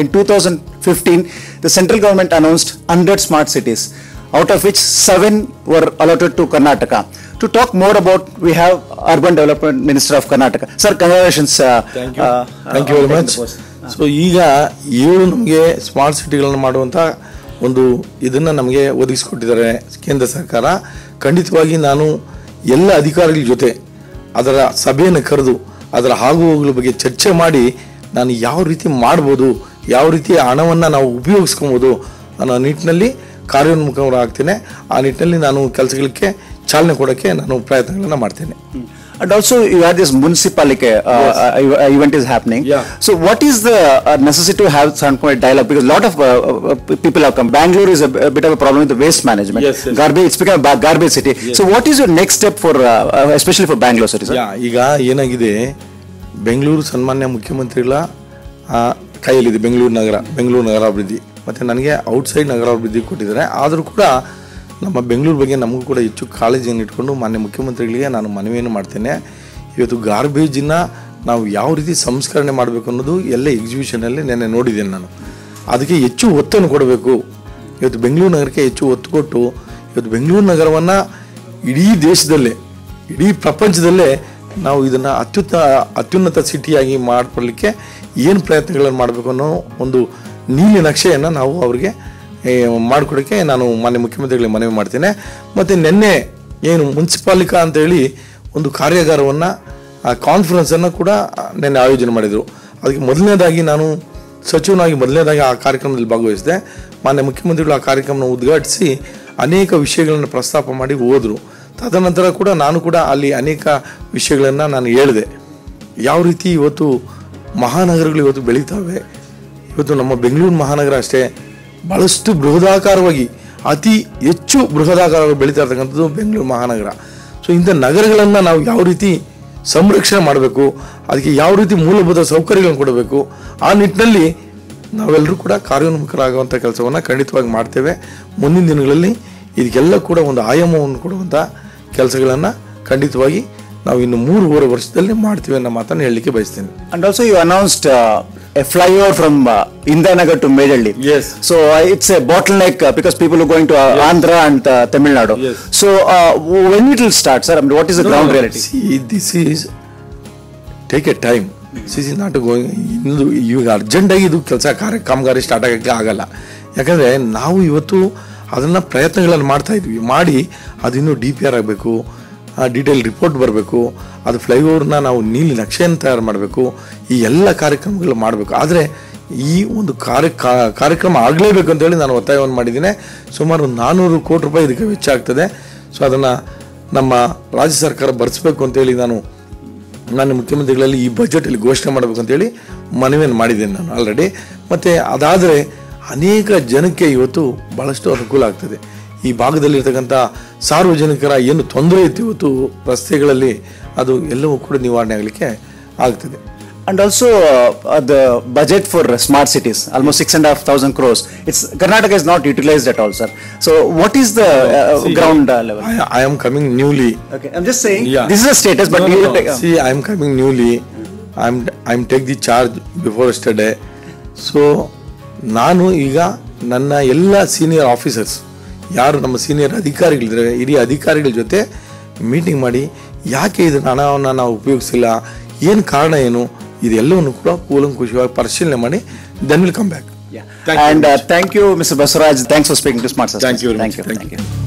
in 2015, the central government announced 100 smart cities, out of which seven were allotted to Karnataka. To talk more about, we have Urban Development Minister of Karnataka. Sir, congratulations. Uh, thank you uh, thank you on very taking much the post. So ಈಗ ಇವರು ನಮಗೆ smart ಸಿಟಿಗಳನ್ನು ಮಾಡುವಂಥ ಒಂದು ಇದನ್ನು ನಮಗೆ ಒದಗಿಸಿಕೊಟ್ಟಿದ್ದಾರೆ ಕೇಂದ್ರ ಸರ್ಕಾರ ಖಂಡಿತವಾಗಿ ನಾನು ಎಲ್ಲ ಅಧಿಕಾರಿಗಳ ಜೊತೆ ಅದರ ಸಭೆಯನ್ನು ಕರೆದು ಅದರ ಆಗು ಹೋಗುಗಳ ಬಗ್ಗೆ ಚರ್ಚೆ ಮಾಡಿ ನಾನು ಯಾವ ರೀತಿ ಮಾಡ್ಬೋದು ಯಾವ ರೀತಿ ಹಣವನ್ನು ನಾವು ಉಪಯೋಗಿಸ್ಕೊಬೋದು ಅನ್ನೋ ನಿಟ್ಟಿನಲ್ಲಿ ಕಾರ್ಯೋನ್ಮುಖರಾಗ್ತೇನೆ ಆ ನಿಟ್ಟಿನಲ್ಲಿ ನಾನು ಕೆಲಸಗಳಿಗೆ ಚಾಲನೆ ಕೊಡೋಕ್ಕೆ ನಾನು ಪ್ರಯತ್ನಗಳನ್ನು ಮಾಡ್ತೇನೆ And also, you had this municipality uh, uh, event is happening. Yeah. So, what is the uh, necessity to have some kind of dialogue? Because a lot of uh, uh, people have come. Bangalore is a, a bit of a problem with the waste management. Yes, yes. Garbage, it's become a ba- garbage city. So, what is your next step for, uh, uh, especially for Bangalore city? Sir? ಯಾ ಈಗ ಏನಾಗಿದೆ ಬೆಂಗಳೂರು ಸನ್ಮಾನ್ಯ ಮುಖ್ಯಮಂತ್ರಿಗಳ ಆ, ಕೈಯಲ್ಲಿದೆ ಬೆಂಗಳೂರು ನಗರ ಬೆಂಗಳೂರು ನಗರಾಭಿವೃದ್ಧಿ ಮತ್ತು ನನಗೆ outside ನಗರಾಭಿವೃದ್ಧಿ ಕೊಟ್ಟಿದ್ದಾರೆ ಆದರೂ ಕೂಡ ನಮ್ಮ ಬೆಂಗಳೂರು ಬಗ್ಗೆ ನಮಗೂ ಕೂಡ ಹೆಚ್ಚು ಕಾಳಜಿಯನ್ನು ಇಟ್ಕೊಂಡು ಮಾನ್ಯ ಮುಖ್ಯಮಂತ್ರಿಗಳಿಗೆ ನಾನು ಮನವಿಯನ್ನು ಮಾಡ್ತೇನೆ ಇವತ್ತು ಗಾರ್ಬೇಜನ್ನ ನಾವು ಯಾವ ರೀತಿ ಸಂಸ್ಕರಣೆ ಮಾಡಬೇಕು ಅನ್ನೋದು ಎಲ್ಲ ಎಕ್ಸಿಬಿಷನಲ್ಲಿ ನೆನ್ನೆ ನೋಡಿದ್ದೇನೆ ನಾನು ಅದಕ್ಕೆ ಹೆಚ್ಚು ಒತ್ತನ್ನು ಕೊಡಬೇಕು ಇವತ್ತು ಬೆಂಗಳೂರು ನಗರಕ್ಕೆ ಹೆಚ್ಚು ಒತ್ತು ಕೊಟ್ಟು ಇವತ್ತು ಬೆಂಗಳೂರು ನಗರವನ್ನು ಇಡೀ ದೇಶದಲ್ಲೇ ಇಡೀ ಪ್ರಪಂಚದಲ್ಲೇ ನಾವು ಇದನ್ನು ಅತ್ಯುತ್ತ ಅತ್ಯುನ್ನತ ಸಿಟಿಯಾಗಿ ಮಾಡ್ಕೊಳ್ಳಿಕ್ಕೆ ಏನು ಪ್ರಯತ್ನಗಳನ್ನು ಮಾಡಬೇಕು ಅನ್ನೋ ಒಂದು ನೀಲಿ ನಕ್ಷೆಯನ್ನು ನಾವು ಅವರಿಗೆ ಮಾಡಿಕೊಡೋಕ್ಕೆ ನಾನು ಮಾನ್ಯ ಮುಖ್ಯಮಂತ್ರಿಗಳಿಗೆ ಮನವಿ ಮಾಡ್ತೇನೆ ಮತ್ತು ನಿನ್ನೆ ಏನು ಮುನ್ಸಿಪಾಲಿಕಾ ಅಂತೇಳಿ ಒಂದು ಕಾರ್ಯಾಗಾರವನ್ನು ಕಾನ್ಫರೆನ್ಸನ್ನು ಕೂಡ ನಿನ್ನೆ ಆಯೋಜನೆ ಮಾಡಿದರು ಅದಕ್ಕೆ ಮೊದಲನೇದಾಗಿ ನಾನು ಸಚಿವನಾಗಿ ಮೊದಲನೇದಾಗಿ ಆ ಕಾರ್ಯಕ್ರಮದಲ್ಲಿ ಭಾಗವಹಿಸಿದೆ ಮಾನ್ಯ ಮುಖ್ಯಮಂತ್ರಿಗಳು ಆ ಕಾರ್ಯಕ್ರಮನ ಉದ್ಘಾಟಿಸಿ ಅನೇಕ ವಿಷಯಗಳನ್ನು ಪ್ರಸ್ತಾಪ ಮಾಡಿ ಹೋದರು ತದನಂತರ ಕೂಡ ನಾನು ಕೂಡ ಅಲ್ಲಿ ಅನೇಕ ವಿಷಯಗಳನ್ನು ನಾನು ಹೇಳಿದೆ ಯಾವ ರೀತಿ ಇವತ್ತು ಮಹಾನಗರಗಳು ಇವತ್ತು ಬೆಳೀತಾವೆ ಇವತ್ತು ನಮ್ಮ ಬೆಂಗಳೂರು ಮಹಾನಗರ ಅಷ್ಟೇ ಭಾಳಷ್ಟು ಬೃಹದಾಕಾರವಾಗಿ ಅತಿ ಹೆಚ್ಚು ಬೃಹದಾಕಾರವಾಗಿ ಬೆಳೀತಾ ಇರ್ತಕ್ಕಂಥದ್ದು ಬೆಂಗಳೂರು ಮಹಾನಗರ ಸೊ ಇಂಥ ನಗರಗಳನ್ನು ನಾವು ಯಾವ ರೀತಿ ಸಂರಕ್ಷಣೆ ಮಾಡಬೇಕು ಅದಕ್ಕೆ ಯಾವ ರೀತಿ ಮೂಲಭೂತ ಸೌಕರ್ಯಗಳನ್ನು ಕೊಡಬೇಕು ಆ ನಿಟ್ಟಿನಲ್ಲಿ ನಾವೆಲ್ಲರೂ ಕೂಡ ಕಾರ್ಯೋನ್ಮುಖರಾಗುವಂಥ ಕೆಲಸವನ್ನು ಖಂಡಿತವಾಗಿ ಮಾಡ್ತೇವೆ ಮುಂದಿನ ದಿನಗಳಲ್ಲಿ ಇದಕ್ಕೆಲ್ಲ ಕೂಡ ಒಂದು ಆಯಾಮವನ್ನು ಕೊಡುವಂಥ ಕೆಲಸಗಳನ್ನು ಖಂಡಿತವಾಗಿ ನಾವು ಇನ್ನು ಮೂರುವರೆ ವರ್ಷದಲ್ಲಿ ಮಾಡ್ತೀವಿ ಅನ್ನೋ ಮಾತನ್ನು ಹೇಳಲಿಕ್ಕೆ ಬಯಸ್ತೇನೆ And also, you announced uh, a flyover from uh, Indanagar to Medalli. Yes. So, uh, it's a bottleneck uh, because people are going to uh, Andhra and uh, Tamil Nadu. Yes. So, uh, when it will start, sir? I mean, what is the ground reality? See, this is take a time see see not going ಇಂದು ಇವಾಗ ಅರ್ಜೆಂಟಾಗಿ ಇದು ಕೆಲಸ ಕಾರ್ಯ ಕಾಮಗಾರಿ start ಆಗೋಕ್ಕೆ ಆಗಲ್ಲ ಯಾಕಂದರೆ ನಾವು ಇವತ್ತು ಅದನ್ನು ಪ್ರಯತ್ನಗಳನ್ನು ಮಾಡ್ತಾ ಇದ್ವಿ ಮಾಡಿ ಅದಿನ್ನೂ ಡಿ ಪಿ ಆರ್ ಆಗಬೇಕು ಡೀಟೇಲ್ ರಿಪೋರ್ಟ್ ಬರಬೇಕು ಅದು ಫ್ಲೈಓವರ್ನ ನಾವು ನೀಲಿ ನಕ್ಷೆಯನ್ನು ತಯಾರು ಮಾಡಬೇಕು ಈ ಎಲ್ಲ ಕಾರ್ಯಕ್ರಮಗಳು ಮಾಡಬೇಕು ಆದರೆ ಈ ಒಂದು ಕಾರ್ಯ ಕಾ- ಕಾರ್ಯಕ್ರಮ ಆಗಲೇಬೇಕು ಅಂತೇಳಿ ನಾನು ಒತ್ತಾಯವನ್ನು ಮಾಡಿದ್ದೀನಿ ಸುಮಾರು ಒಂದು ನಾನ್ನೂರು ಕೋಟಿ ರೂಪಾಯಿ ಇದಕ್ಕೆ ವೆಚ್ಚ ಆಗ್ತದೆ ಸೊ ಅದನ್ನು ನಮ್ಮ ರಾಜ್ಯ ಸರ್ಕಾರ ಭರಿಸಬೇಕು ಅಂತೇಳಿ ನಾನು ನಾನು ಮುಖ್ಯಮಂತ್ರಿಗಳಲ್ಲಿ ಈ ಬಜೆಟಲ್ಲಿ ಘೋಷಣೆ ಮಾಡಬೇಕು ಅಂತೇಳಿ ಮನವಿಯನ್ನು ಮಾಡಿದ್ದೇನೆ ನಾನು ಆಲ್ರೆಡಿ ಮತ್ತು ಅದಾದರೆ ಅನೇಕ ಜನಕ್ಕೆ ಇವತ್ತು ಭಾಳಷ್ಟು ಅನುಕೂಲ ಆಗ್ತದೆ ಈ ಭಾಗದಲ್ಲಿರ್ತಕ್ಕಂಥ ಸಾರ್ವಜನಿಕರ ಏನು ತೊಂದರೆ ಇತ್ತು ಇವತ್ತು ರಸ್ತೆಗಳಲ್ಲಿ ಅದು ಎಲ್ಲವೂ ಕೂಡ ನಿವಾರಣೆ ಆಗಲಿಕ್ಕೆ ಆಗ್ತದೆ And also, uh, uh, the budget for uh, smart cities, almost six and a half thousand crores. It's Karnataka is not utilized at all, sir. So, what is the uh, ground uh, level? I I am coming newly Okay, I'm just saying Yeah. this is a status, but No, we no, will no. take. See, I am coming newly. I'm I'm take the charge before yesterday. So ನಾನು ಈಗ ನನ್ನ ಎಲ್ಲ senior officers ಯಾರು ನಮ್ಮ senior ಅಧಿಕಾರಿಗಳಿದ್ದಾರೆ ಹಿರಿಯ ಅಧಿಕಾರಿಗಳ ಜೊತೆ meeting ಮಾಡಿ ಯಾಕೆ ಇದನ್ನ ಹಣವನ್ನು ನಾವು ಉಪಯೋಗಿಸಿಲ್ಲ ಏನು ಕಾರಣ ಏನು ಇದೆಲ್ಲವನ್ನು ಕೂಡ ಕೂಲಂಕುಷವಾಗಿ ಪರಿಶೀಲನೆ ಮಾಡಿ then will come back Yeah. and uh, thank you, Mr. Basaraj. Thanks for speaking to Smart Systems. Thank you very Thank much. you. Thank Thank you.